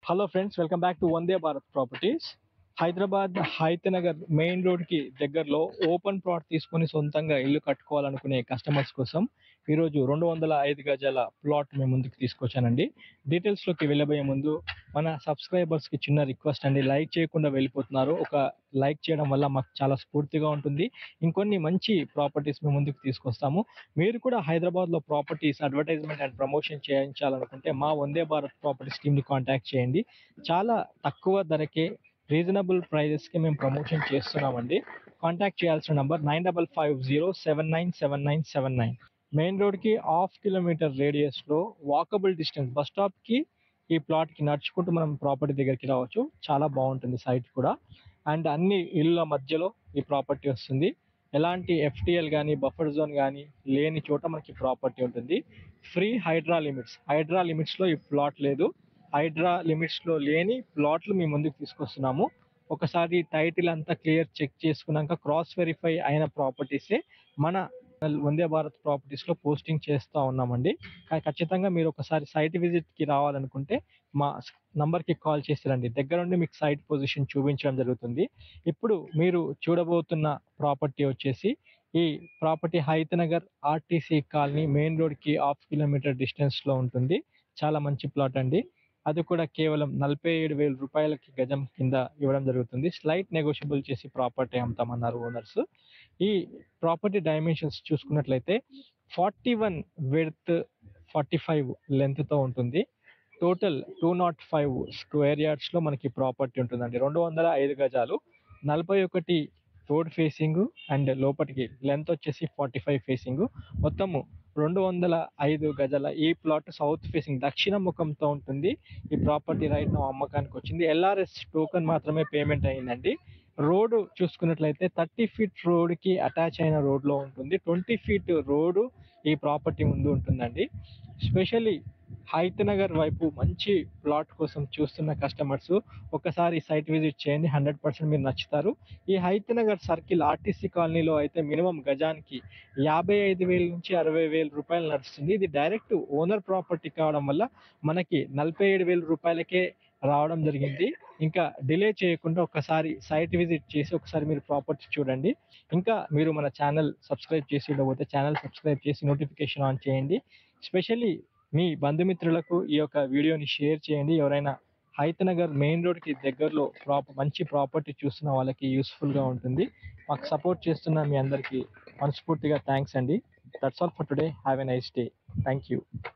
hello friends welcome back to Vande Bharat properties Hyderabad Hayathnagar main road కి దగ్గరలో open plot తీసుకొని సొంతంగా ఇల్లు కట్టుకోవాలనుకునే కస్టమర్స్ కోసం ఈరోజు రెండు వందల ఐదు గజాల ప్లాట్ మేము ముందుకు తీసుకొచ్చానండి డీటెయిల్స్ లోకి వెళ్ళబోయే ముందు మన సబ్స్క్రైబర్స్ కి చిన్న రిక్వెస్ట్ అండి లైక్ చేయకుండా వెళ్ళిపోతున్నారు ఒక లైక్ చేయడం వల్ల మాకు చాలా స్ఫూర్తిగా ఉంటుంది ఇంకొన్ని మంచి ప్రాపర్టీస్ మేము ముందుకు తీసుకొస్తాము మీరు కూడా హైదరాబాద్ లో ప్రాపర్టీస్ అడ్వర్టైజ్మెంట్ అండ్ ప్రమోషన్ చేయించాలనుకుంటే మా వందే భారత్ ప్రాపర్టీస్ టీమ్ ని కాంటాక్ట్ చేయండి చాలా తక్కువ ధరకే రీజనబుల్ ప్రైజెస్ కి మేము ప్రమోషన్ చేస్తున్నామండి కాంటాక్ట్ చేయాల్సిన number nine double five zero seven nine seven nine seven nine main road కి హాఫ్ కిలోమీటర్ రేడియస్ లో వాకబుల్ డిస్టెన్స్ బస్ స్టాప్ కి ఈ ప్లాట్ కి నడుచుకుంటూ మనం ప్రాపర్టీ దగ్గరికి రావచ్చు చాలా బాగుంటుంది సైట్ కూడా అండ్ అన్ని ఇళ్ళ మధ్యలో ఈ ప్రాపర్టీ వస్తుంది ఎలాంటి ఎఫ్టిఎల్ కానీ బఫర్ జోన్ కానీ లేని చోట మనకి ప్రాపర్టీ ఉంటుంది free Hydra limits Hydra limits లో ఈ ప్లాట్ లేదు హైడ్రా లిమిట్స్ లో లేని ప్లాట్లు మీ ముందుకు తీసుకొస్తున్నాము ఒకసారి టైటిల్ అంతా క్లియర్ చెక్ చేసుకున్నాక క్రాస్ వెరిఫై అయిన ప్రాపర్టీసే మన వందే భారత్ ప్రాపర్టీస్ లో పోస్టింగ్ చేస్తా ఉన్నామండి కానీ ఖచ్చితంగా మీరు ఒకసారి సైట్ విజిట్ కి రావాలనుకుంటే మా నంబర్ కి కాల్ చేసి రండి దగ్గర నుండి మీకు సైట్ పొజిషన్ చూపించడం జరుగుతుంది ఇప్పుడు మీరు చూడబోతున్న ప్రాపర్టీ వచ్చేసి ఈ property Hayathnagar RTC colony main road కి హాఫ్ కిలోమీటర్ డిస్టెన్స్ లో ఉంటుంది చాలా మంచి ప్లాట్ అండి అది కూడా కేవలం నలభై ఏడు వేల రూపాయలకి గజం కింద ఇవ్వడం జరుగుతుంది స్లైట్ నెగోషియబుల్ చేసి ప్రాపర్టీ అమ్ముతామన్నారు ఓనర్స్ ఈ ప్రాపర్టీ డైమెన్షన్స్ చూసుకున్నట్లయితే forty one width forty five లెంత్తో ఉంటుంది total two nought five square యార్డ్స్లో మనకి ప్రాపర్టీ ఉంటుందండి రెండు వందల ఐదు గజాలు నలభై ఒకటి రోడ్ ఫేసింగ్ అండ్ లోపలికి లెంత్ వచ్చేసి ఫార్టీ ఫైవ్ ఫేసింగ్ మొత్తము రెండు వందల ఐదు గజాల ఈ ప్లాట్ సౌత్ ఫేసింగ్ దక్షిణ ముఖంతో ఉంటుంది ఈ ప్రాపర్టీ రైట్ నా అమ్మకానికి వచ్చింది ఎల్ఆర్ఎస్ టోకెన్ మాత్రమే పేమెంట్ అయిందండి రోడ్ చూసుకున్నట్లయితే థర్టీ ఫీట్ రోడ్ కి అటాచ్ అయిన రోడ్ లో ఉంటుంది ట్వంటీ ఫీట్ రోడ్ ఈ ప్రాపర్టీ ముందు ఉంటుందండి స్పెషల్లీ హైత్ నగర్ వైపు మంచి ప్లాట్ కోసం చూస్తున్న కస్టమర్స్ ఒకసారి సైట్ విజిట్ చేయండి హండ్రెడ్ పర్సెంట్ మీరు నచ్చుతారు ఈ హైత్ నగర్ సర్కిల్ ఆర్టీసీ కాలనీలో అయితే మినిమం గజానికి యాభై ఐదు వేల నుంచి అరవై వేల రూపాయలు నడుస్తుంది ఇది డైరెక్ట్ ఓనర్ ప్రాపర్టీ కావడం వల్ల మనకి నలభై ఏడు వేల రూపాయలకే రావడం జరిగింది ఇంకా డిలే చేయకుండా ఒకసారి సైట్ విజిట్ చేసి ఒకసారి మీరు ప్రాపర్టీ చూడండి ఇంకా మీరు మన ఛానల్ సబ్స్క్రైబ్ చేసి ఉండకపోతే ఛానల్ సబ్స్క్రైబ్ చేసి నోటిఫికేషన్ ఆన్ చేయండి స్పెషల్లీ మీ బంధుమిత్రులకు ఈ యొక్క వీడియోని షేర్ చేయండి ఎవరైనా హైతనగర్ మెయిన్ రోడ్ కి దగ్గరలో ప్రాప మంచి ప్రాపర్టీ చూస్తున్న వాళ్ళకి యూస్ఫుల్ గా ఉంటుంది మాకు సపోర్ట్ చేస్తున్న మీ అందరికీ మనస్ఫూర్తిగా థ్యాంక్స్ అండి that's all for today have a nice day thank you